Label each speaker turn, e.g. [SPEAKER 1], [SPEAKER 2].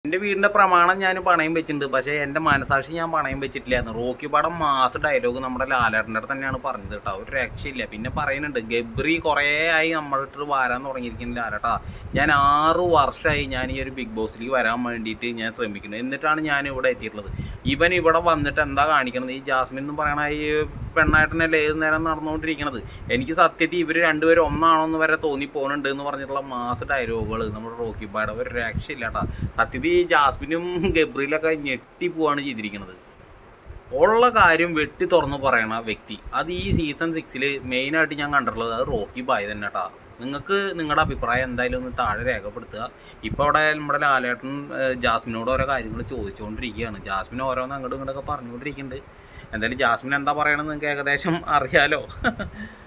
[SPEAKER 1] എൻ്റെ വീടിൻ്റെ പ്രമാണം ഞാൻ പണയം വെച്ചിട്ടുണ്ട് പക്ഷേ എൻ്റെ മനസാക്ഷി ഞാൻ പണയം വെച്ചിട്ടില്ലായിരുന്നു റോക്കി പടം മാസ് ഡയലോഗ് നമ്മുടെ ലാലേട്ടൻ്റെ അടുത്ത് തന്നെയാണ് പറഞ്ഞത് കേട്ടോ ഒരു രക്ഷയില്ല പിന്നെ പറയുന്നുണ്ട് ഗബ്രി കുറേ ആയി നമ്മളിട്ട് വരാൻ തുടങ്ങിയിരിക്കുന്നില്ല ലാലേട്ടാ ഞാൻ ആറ് വർഷമായി ഞാൻ ഈ ഒരു ബിഗ് ബോസിലേക്ക് വരാൻ വേണ്ടിയിട്ട് ഞാൻ ശ്രമിക്കുന്നത് എന്നിട്ടാണ് ഞാൻ ഇവിടെ എത്തിയിട്ടുള്ളത് ഇവൻ ഇവിടെ വന്നിട്ട് എന്താ കാണിക്കണത് ഈ ജാസ്മിൻ എന്ന് പറയണ ഈ പെണ്ണായിട്ടനല്ലേ ഏത് നേരം നടന്നുകൊണ്ടിരിക്കണത് എനിക്ക് സത്യത്തിൽ ഇവർ രണ്ടുപേരും ഒന്നാണോ എന്ന് വരെ തോന്നി പോകുന്നുണ്ട് എന്ന് പറഞ്ഞിട്ടുള്ള മാസ് ഡയലോഗുകൾ നമ്മുടെ റോക്കി പായുടെ ഒരു രക്ഷയില്ല കേട്ടാ സത്യത്തിൽ ഈ ജാസ്മിനും ഗബ്രിയിലൊക്കെ ഞെട്ടി പോവാണ് ചെയ്തിരിക്കുന്നത് ഉള്ള കാര്യം വെട്ടി തുറന്ന് പറയണ വ്യക്തി അത് ഈ സീസൺ സിക്സിൽ മെയിനായിട്ട് ഞാൻ കണ്ടിട്ടുള്ളത് അത് റോക്കി ബായ് തന്നെ കേട്ടാ നിങ്ങൾക്ക് നിങ്ങളുടെ അഭിപ്രായം എന്തായാലും ഒന്ന് താഴെ രേഖപ്പെടുത്തുക ഇപ്പോൾ അവിടെ നമ്മുടെ ലാലേട്ടൻ ഏഹ്, ജാസ്മിനോട് ഓരോ കാര്യങ്ങൾ ചോദിച്ചുകൊണ്ടിരിക്കുകയാണ് ജാസ്മിൻ ഓരോന്ന് അങ്ങോട്ടും ഇങ്ങോട്ടൊക്കെ പറഞ്ഞുകൊണ്ടിരിക്കുന്നുണ്ട് എന്തായാലും ജാസ്മിൻ എന്താ പറയണമെന്ന് നിങ്ങൾക്ക് ഏകദേശം അറിയാലോ